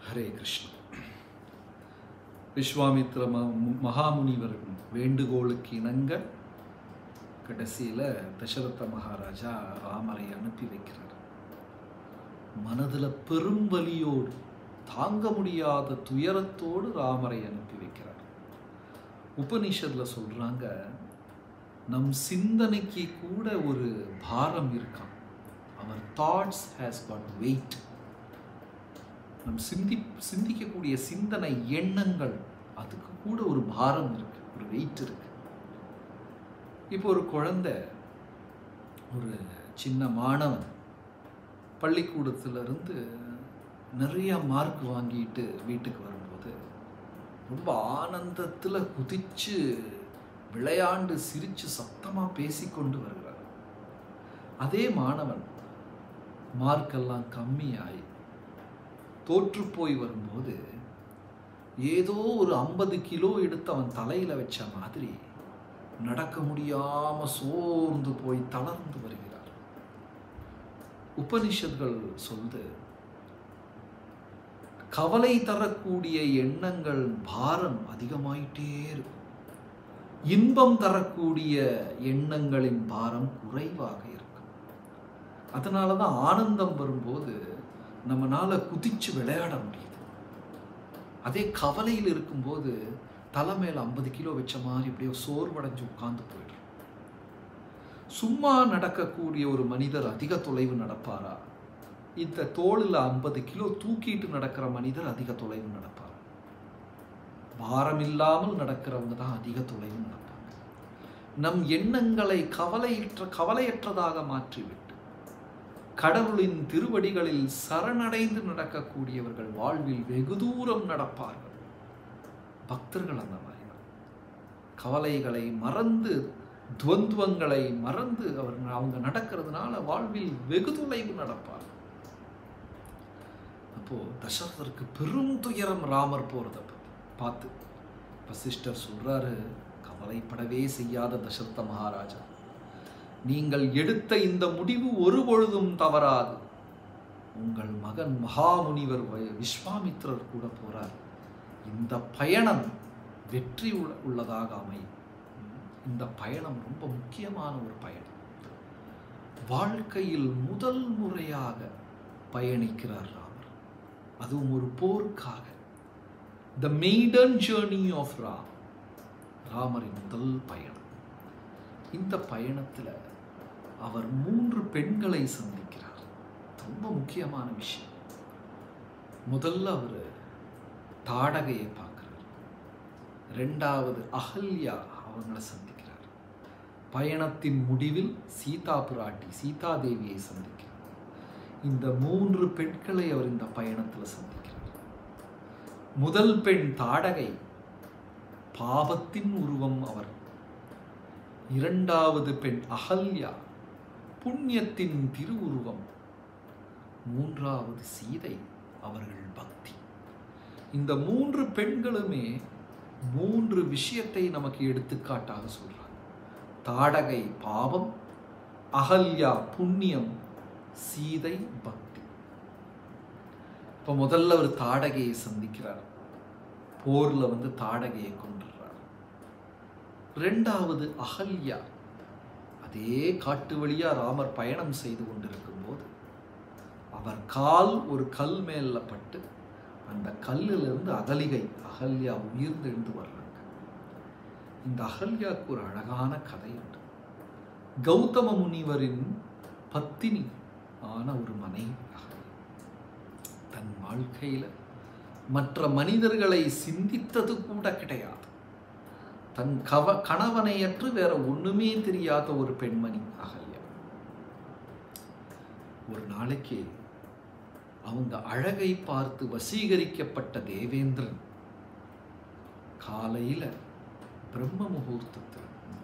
ஹரே கிருஷ்ணா விஸ்வாமித்ர ம- மகாமுனிவர் வேண்டுகோளுக்கு இணங்க கடைசியில் தசரத மகாராஜா ராமரை அனுப்பி வைக்கிறார் மனதில் பெரும் வலியோடு தாங்க முடியாத துயரத்தோடு ராமரை அனுப்பி வைக்கிறார் உபனிஷத்தில் சொல்றாங்க நம் சிந்தனைக்கு கூட ஒரு பாரம் இருக்காம் அவர் தாட்ஸ் ஹேஸ் காட் வெயிட் நம் சிந்தி சிந்திக்கக்கூடிய சிந்தனை எண்ணங்கள் அதுக்கு கூட ஒரு பாரம் இருக்கு ஒரு வெயிட் இருக்கு இப்போ ஒரு குழந்தை ஒரு சின்ன மாணவன் பள்ளிக்கூடத்துல இருந்து நிறைய மார்க் வாங்கிட்டு வீட்டுக்கு வரும்போது ரொம்ப ஆனந்தத்துல குதிச்சு விளையாண்டு சிரிச்சு சத்தமா பேசிக்கொண்டு வருகிறார் அதே மாணவன் மார்க்கெல்லாம் கம்மியாகி தோற்று போய் வரும்போது ஏதோ ஒரு ஐம்பது கிலோ எடுத்து அவன் தலையில வச்ச மாதிரி நடக்க முடியாம சோர்ந்து போய் தளர்ந்து வருகிறார் உபனிஷத்கள் சொல்து கவலை தரக்கூடிய எண்ணங்கள் பாரம் அதிகமாயிட்டே இருக்கும் இன்பம் தரக்கூடிய எண்ணங்களின் பாரம் குறைவாக இருக்கும் அதனால தான் ஆனந்தம் வரும்போது நம்மனால குதிச்சு விளையாட முடியுது அதே கவலையில் இருக்கும்போது தலை மேல ஐம்பது கிலோ வச்ச மாதிரி அப்படியே சோர்வடைஞ்சு உட்கார்ந்து போயிடும் சும்மா நடக்கக்கூடிய ஒரு மனிதர் அதிக தொலைவு நடப்பாரா இந்த தோளில் ஐம்பது கிலோ தூக்கிட்டு நடக்கிற மனிதர் அதிக தொலைவு நடப்பார் பாரம் இல்லாமல் நடக்கிறவங்க தான் அதிக தொலைவு நடப்பாங்க நம் எண்ணங்களை கவலையற்ற கவலையற்றதாக மாற்றிவிட்டு கடவுளின் திருவடிகளில் சரணடைந்து நடக்கக்கூடியவர்கள் வாழ்வில் வெகு தூரம் நடப்பார்கள் பக்தர்கள் அந்த மாதிரி தான். கவலைகளை மறந்து துவந்துவங்களை மறந்து அவர் அவங்க நடக்கிறதுனால வாழ்வில் வெகு தொலைவு நடப்பார்கள் அப்போ தசரதருக்கு பெரும் துயரம் ராமர் போறத பார்த்து வசிஷ்டர் சொல்றாரு கவலைப்படவே செய்யாத தசரத மகாராஜா நீங்கள் எடுத்த இந்த முடிவு ஒரு பொழுதும் தவறாது உங்கள் மகன் மகாமுனிவர் வ- விஸ்வாமித்திரர் கூட போறார் இந்த பயணம் வெற்றி உள்ள- உள்ளதாக அமையும் இந்த பயணம் ரொம்ப முக்கியமான ஒரு பயணம் வாழ்க்கையில் முதல் முறையாக பயணிக்கிறார் ராமர் அதுவும் ஒரு போருக்காக the maiden journey of Ram ராமரின் முதல் பயணம் இந்த பயணத்துல அவர் மூன்று பெண்களை சந்திக்கிறார் ரொம்ப முக்கியமான விஷயம் முதல்ல அவர் தாடகையை பார்க்கிறார் ரெண்டாவது அகல்யா அவங்கள சந்திக்கிறார் பயணத்தின் முடிவில் சீதா பிராட்டி சீதா தேவியை சந்திக்கிறார் இந்த மூன்று பெண்களை அவர் இந்த பயணத்துல சந்திக்கிறார் முதல் பெண் தாடகை பாவத்தின் உருவம் அவர் இரண்டாவது பெண் அகல்யா புண்ணியத்தின் திருவுருவம் மூன்றாவது சீதை அவர்கள் பக்தி இந்த மூன்று பெண்களுமே மூன்று விஷயத்தை நமக்கு எடுத்துக்காட்டாக சொல்றாங்க தாடகை பாவம் அகல்யா புண்ணியம் சீதை பக்தி இப்ப முதல்ல ஒரு தாடகையை சந்திக்கிறார் போர்ல வந்து தாடகையை கொண்டுறார் ரெண்டாவது அகல்யா அதே காட்டு வழியா ராமர் பயணம் செய்து கொண்டிருக்கும் போது அவர் கால் ஒரு கல் மேல பட்டு அந்த கல்லில் இருந்து அகலிகை அகல்யா உயிர்ந்து எழுந்து வர்றாங்க இந்த அகல்யாவுக்கு ஒரு அழகான கதை உண்டு கௌதம முனிவரின் பத்தினி ஆன ஒரு மனைவி அகல்யா தன் வாழ்க்கையில மற்ற மனிதர்களை சிந்தித்தது கூட கிடையாது தன் கவ கணவனையற்று வேற ஒண்ணுமே தெரியாத ஒரு பெண்மணி அகல்யா ஒரு நாளைக்கு அவங்க அழகை பார்த்து வசீகரிக்கப்பட்ட தேவேந்திரன் காலையில பிரம்ம முகூர்த்தத்தில்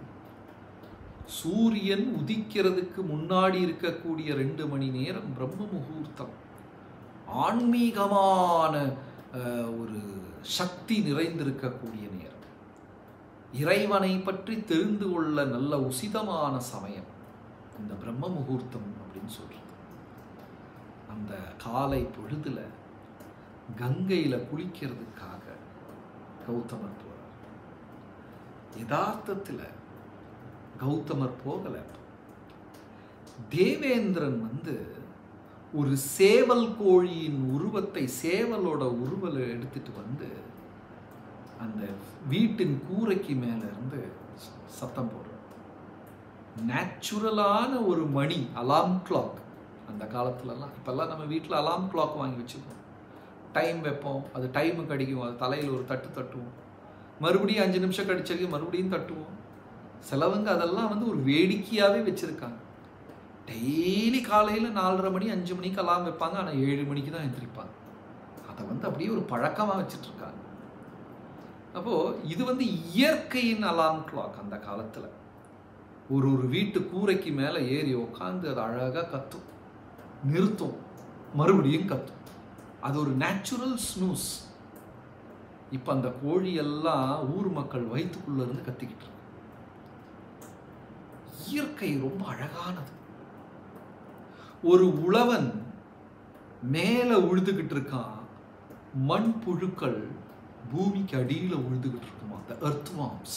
சூரியன் உதிக்கிறதுக்கு முன்னாடி இருக்கக்கூடிய ரெண்டு மணி நேரம் பிரம்ம முகூர்த்தம் ஆன்மீகமான அஹ், ஒரு சக்தி நிறைந்திருக்கக்கூடிய நேரம் இறைவனை பற்றி தெரிந்து கொள்ள நல்ல உசிதமான சமயம் இந்த பிரம்ம முகூர்த்தம் அப்படின்னு சொல்றது அந்த காலை பொழுதுல கங்கையில குளிக்கிறதுக்காக கௌதமர் போறார் யதார்த்தத்துல கௌதமர் போகல தேவேந்திரன் வந்து ஒரு சேவல் கோழியின் உருவத்தை சேவலோட உருவலை எடுத்துட்டு வந்து அந்த வீட்டின் கூரைக்கு மேல இருந்து சத்தம் போடுறார் நேச்சுரலான ஒரு மணி அலாம் கிளாக் அந்த காலத்துலலாம் இப்போல்லாம் நம்ம வீட்டில் அலாம் கிளாக் வாங்கி வச்சுருக்கோம் டைம் வைப்போம் அது டைமுக்கு அடிக்கும் அது தலையில் ஒரு தட்டு தட்டுவோம் மறுபடியும் அஞ்சு நிமிஷம் கடிச்சதுக்கு மறுபடியும் தட்டுவோம் சிலவங்க அதெல்லாம் வந்து ஒரு வேடிக்கையாகவே வச்சுருக்காங்க டெய்லி காலையில் நாலரை மணி அஞ்சு மணிக்கு அலாம் வைப்பாங்க ஆனால் ஏழு மணிக்கு தான் எந்திரிப்பாங்க அதை வந்து அப்படியே ஒரு பழக்கமாக வச்சுட்ருக்காங்க அப்போது இது வந்து இயற்கையின் அலாம் கிளாக் அந்த காலத்தில் ஒரு ஒரு வீட்டு கூரைக்கு மேலே ஏறி உக்காந்து அது அழகாக கத்தும் நிறுத்தும் மறுபடியும் கத்தும் அது ஒரு நேச்சுரல் ஸ்னூஸ் இப்போ அந்த கோழி எல்லாம் ஊர் மக்கள் வயிற்றுக்குள்ள இருந்து கத்திக்கிட்டு இருக்கு இயற்கை ரொம்ப அழகானது ஒரு உழவன் மேலே உழுதுகிட்டு இருக்கான் மண் புழுக்கள் பூமிக்கு அடியில் உழுதுகிட்டு இருக்குமா அந்த எர்த் வார்ம்ஸ்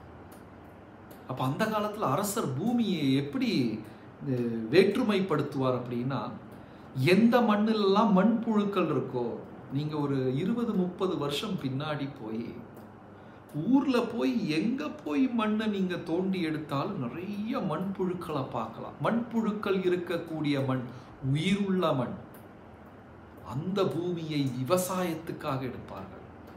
அப்போ அந்த காலத்தில் அரசர் பூமியை எப்படி வேற்றுமைப்படுத்துவார் அப்படின்னா எந்த மண்ணிலெல்லாம் மண்புழுக்கள் இருக்கோ நீங்கள் ஒரு இருபது முப்பது வருஷம் பின்னாடி போய் ஊரில் போய் எங்கே போய் மண்ணை நீங்கள் தோண்டி எடுத்தாலும் நிறைய மண்புழுக்களை பார்க்கலாம் மண்புழுக்கள் இருக்கக்கூடிய மண் உயிருள்ள மண் அந்த பூமியை விவசாயத்துக்காக எடுப்பார்கள்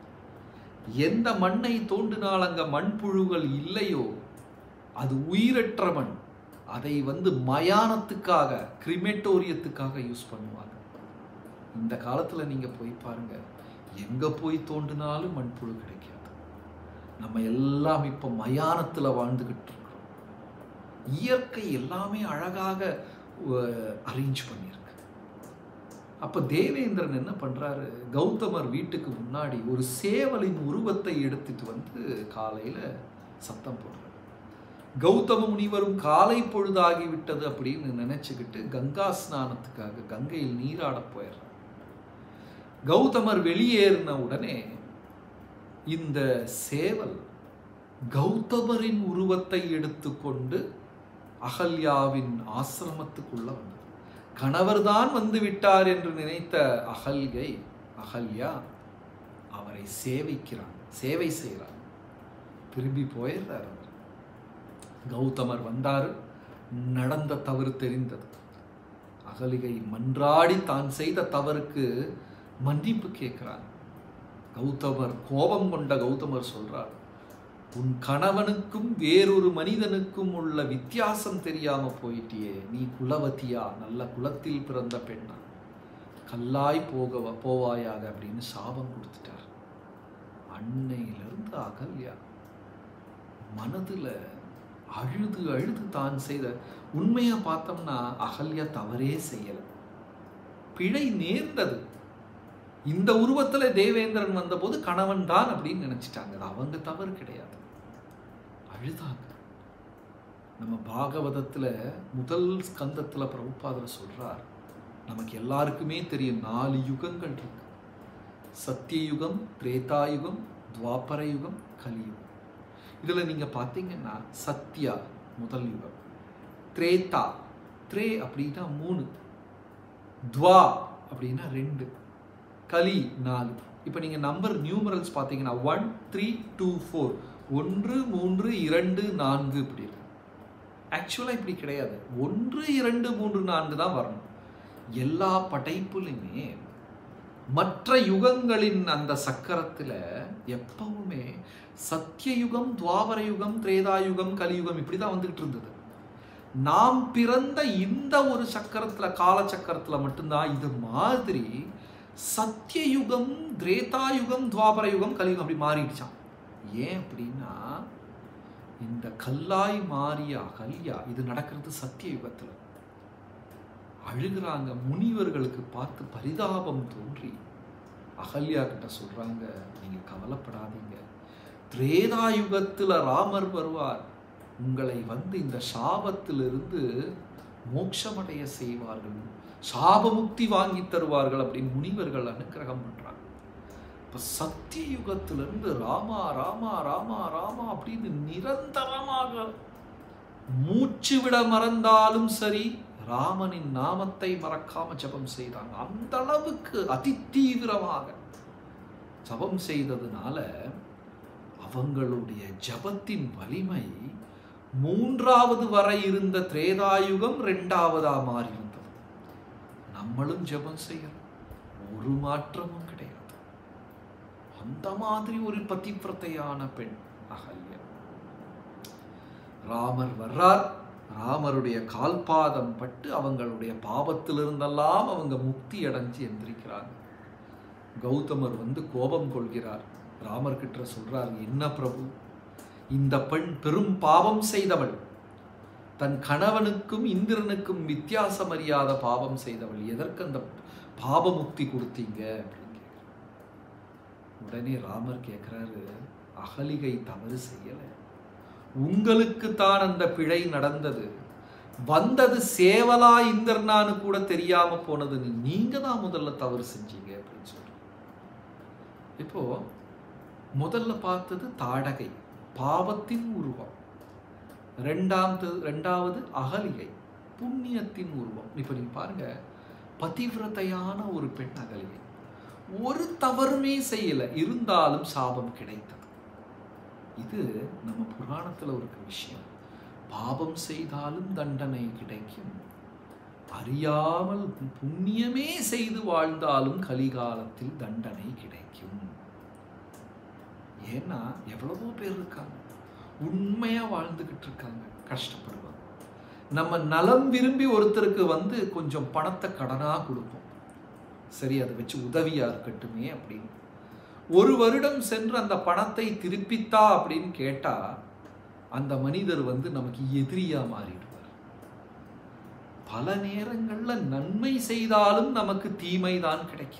எந்த மண்ணை தோண்டினால் அங்கே மண்புழுகள் இல்லையோ அது உயிரற்ற மண் அதை வந்து மயானத்துக்காக கிரிமேட்டோரியத்துக்காக யூஸ் பண்ணுவாங்க இந்த காலத்தில் நீங்கள் போய் பாருங்க எங்கே போய் தோண்டினாலும் மண்புழு கிடைக்காது நம்ம எல்லாம் இப்போ மயானத்தில் வாழ்ந்துக்கிட்டு இருக்கிறோம் இயற்கை எல்லாமே அழகாக அரேஞ்ச் பண்ணியிருக்கு அப்போ தேவேந்திரன் என்ன பண்ணுறாரு கௌதமர் வீட்டுக்கு முன்னாடி ஒரு சேவலின் உருவத்தை எடுத்துட்டு வந்து காலையில் சத்தம் போடுறாரு கௌதம முனிவரும் காலை பொழுதாகிவிட்டது அப்படின்னு நினைச்சுக்கிட்டு கங்கா ஸ்நானத்துக்காக கங்கையில் நீராட போயிடுறார் கௌதமர் வெளியேறின உடனே இந்த சேவல் கௌதமரின் உருவத்தை எடுத்துக்கொண்டு அகல்யாவின் ஆசிரமத்துக்குள்ள வந்தது கணவர்தான் வந்து விட்டார் என்று நினைத்த அகல்கை அகல்யா அவரை சேவிக்கிறான் சேவை செய்கிறார் திரும்பி போயிடுறார் அவர் கௌதமர் வந்தார் நடந்த தவறு தெரிந்தது அகலிகை மன்றாடி தான் செய்த தவறுக்கு மன்னிப்பு கேட்கிறார் கௌதமர் கோபம் கொண்ட கௌதமர் சொல்றார் உன் கணவனுக்கும் வேறொரு மனிதனுக்கும் உள்ள வித்தியாசம் தெரியாம போயிட்டியே நீ குலவதியா நல்ல குலத்தில் பிறந்த பெண்ணா கல்லாய் போக போவாயாக அப்படின்னு சாபம் கொடுத்துட்டார் அன்னையிலிருந்து அகல்யா மனதுல அழுது அழுது தான் செய்த உண்மையை பார்த்தோம்னா அகல்யா தவறே செய்யல பிழை நேர்ந்தது இந்த உருவத்துல தேவேந்திரன் வந்தபோது கணவன் தான் அப்படின்னு நினைச்சிட்டாங்க அது அவங்க தவறு கிடையாது அழுதாங்க நம்ம பாகவதத்துல முதல் ஸ்கந்தத்துல பிரபுபாதர் சொல்றார் நமக்கு எல்லாருக்குமே தெரியும் நாலு யுகங்கள் இருக்கு சத்தியயுகம் திரேதாயுகம் துவாபர யுகம் கலியுகம் இதுல நீங்க பார்த்தீங்கன்னா சத்யா முதல் யுகம் திரேதா த்ரே அப்படின்னா மூணு துவா அப்படின்னா ரெண்டு கலி நாலு இப்போ நீங்கள் நம்பர் நியூமரல்ஸ் பார்த்தீங்கன்னா ஒன் த்ரீ டூ ஃபோர் ஒன்று மூன்று இரண்டு நான்கு இப்படி இருக்கு ஆக்சுவலாக இப்படி கிடையாது ஒன்று இரண்டு மூன்று நான்கு தான் வரணும் எல்லா படைப்புலையுமே மற்ற யுகங்களின் அந்த சக்கரத்தில் எப்பவுமே சத்தியயுகம் துவாபர யுகம் திரேதாயுகம் கலியுகம் இப்படி தான் வந்துகிட்டு இருந்தது நாம் பிறந்த இந்த ஒரு சக்கரத்துல கால சக்கரத்துல மட்டும்தான் இது மாதிரி சத்தியயுகம் திரேதாயுகம் துவாபர யுகம் கலியுகம் அப்படி மாறிடுச்சான் ஏன் அப்படின்னா இந்த கல்லாய் மாறிய அகல்யா இது நடக்கிறது சத்திய யுகத்துல அழுகிறாங்க முனிவர்களுக்கு பார்த்து பரிதாபம் தோன்றி அகல்யா கிட்ட சொல்றாங்க நீங்க கவலைப்படாதீங்க திரேதாயுகத்துல ராமர் வருவார் உங்களை வந்து இந்த சாபத்திலிருந்து மோட்சமடைய செய்வார்கள் சாபமுக்தி வாங்கி தருவார்கள் அப்படின்னு முனிவர்கள் அனுக்கிரகம் பண்றாங்க இப்ப சத்திய யுகத்திலிருந்து ராமா ராமா ராமா ராமா அப்படின்னு நிரந்தரமாக மூச்சு விட மறந்தாலும் சரி ராமனின் நாமத்தை மறக்காம ஜபம் செய்தாங்க அந்த அளவுக்கு அதி தீவிரமாக ஜபம் செய்ததுனால அவங்களுடைய ஜபத்தின் வலிமை மூன்றாவது வரை இருந்த திரேதாயுகம் ரெண்டாவதா மாறி இருந்தது நம்மளும் ஜபம் செய்யறோம் ஒரு மாற்றமும் கிடையாது அந்த மாதிரி ஒரு பதிவிரத்தையான பெண் அகல்யா ராமர் வர்றார் ராமருடைய கால்பாதம் பட்டு அவங்களுடைய பாவத்திலிருந்தெல்லாம் அவங்க முக்தி அடைஞ்சு எந்திரிக்கிறாங்க கௌதமர் வந்து கோபம் கொள்கிறார் ராமர் கிட்ட சொல்றார் என்ன பிரபு இந்த பெண் பெரும் பாவம் செய்தவள் தன் கணவனுக்கும் இந்திரனுக்கும் வித்தியாசம் அறியாத பாவம் செய்தவள் எதற்கு அந்த பாப முக்தி கொடுத்தீங்க அப்படின்னு கேக்குறார். உடனே ராமர் கேட்கிறாரு அகலிகை தவறு செய்யல உங்களுக்கு தான் அந்த பிழை நடந்தது வந்தது சேவலா இந்திரனான்னு கூட தெரியாம போனதுன்னு நீங்க தான் முதல்ல தவறு செஞ்சீங்க அப்படின்னு சொல்றோம் இப்போ முதல்ல பார்த்தது தாடகை பாவத்தின் உருவம் ரெண்டாவது ரெண்டாவது அகலிகை புண்ணியத்தின் உருவம் இப்போ நீங்க பாருங்க பதிவிரதையான ஒரு பெண் அகலிகை ஒரு தவறுமே செய்யல இருந்தாலும் சாபம் கிடைத்தது இது நம்ம புராணத்துல ஒரு விஷயம் பாவம் செய்தாலும் தண்டனை கிடைக்கும் அறியாமல் புண்ணியமே செய்து வாழ்ந்தாலும் கலிகாலத்தில் தண்டனை கிடைக்கும் ஏன்னா எவ்வளவோ பேர் இருக்காங்க உண்மையா வாழ்ந்துகிட்டு இருக்காங்க கஷ்டப்படுவாங்க நம்ம நலம் விரும்பி ஒருத்தருக்கு வந்து கொஞ்சம் பணத்தை கடனா கொடுப்போம் சரி அதை வச்சு உதவியா இருக்கட்டுமே அப்படின்னு ஒரு வருடம் சென்று அந்த பணத்தை திருப்பித்தா அப்படின்னு கேட்டா அந்த மனிதர் வந்து நமக்கு எதிரியா மாறிடுவார் பல நேரங்கள்ல நன்மை செய்தாலும் நமக்கு தீமை தான் கிடைக்கும்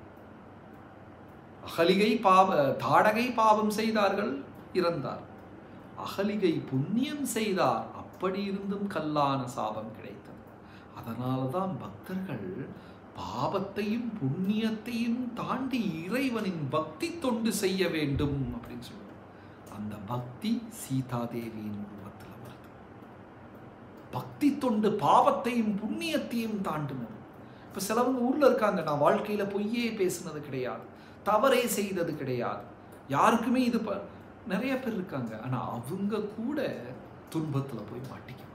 அகலிகை பாவ தாடகை பாவம் செய்தார்கள் இறந்தார் அகலிகை புண்ணியம் செய்தார் அப்படி இருந்தும் கல்லான சாபம் கிடைத்தது அதனால தான் பக்தர்கள் பாவத்தையும் புண்ணியத்தையும் தாண்டி இறைவனின் பக்தி தொண்டு செய்ய வேண்டும் அப்படின்னு சொல்லுவாங்க அந்த பக்தி சீதாதேவியின் உருவத்தில் வருது பக்தி தொண்டு பாவத்தையும் புண்ணியத்தையும் தாண்டினது இப்போ சிலவங்க ஊர்ல இருக்காங்க நான் வாழ்க்கையில பொய்யே பேசுனது கிடையாது தவறே செய்தது கிடையாது யாருக்குமே இது ப நிறைய பேர் இருக்காங்க ஆனா அவங்க கூட துன்பத்துல போய் மாட்டிக்குவாங்க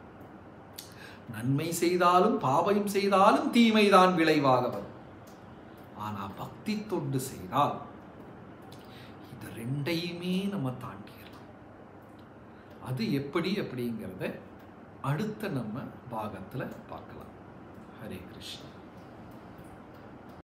நன்மை செய்தாலும் பாவம் செய்தாலும் தீமைதான் விளைவாக வரும் ஆனா பக்தி தொண்டு செய்தால் இது ரெண்டையுமே நம்ம தாண்டிடலாம் அது எப்படி அப்படிங்கிறத அடுத்த நம்ம பாகத்துல பார்க்கலாம் ஹரே கிருஷ்ணா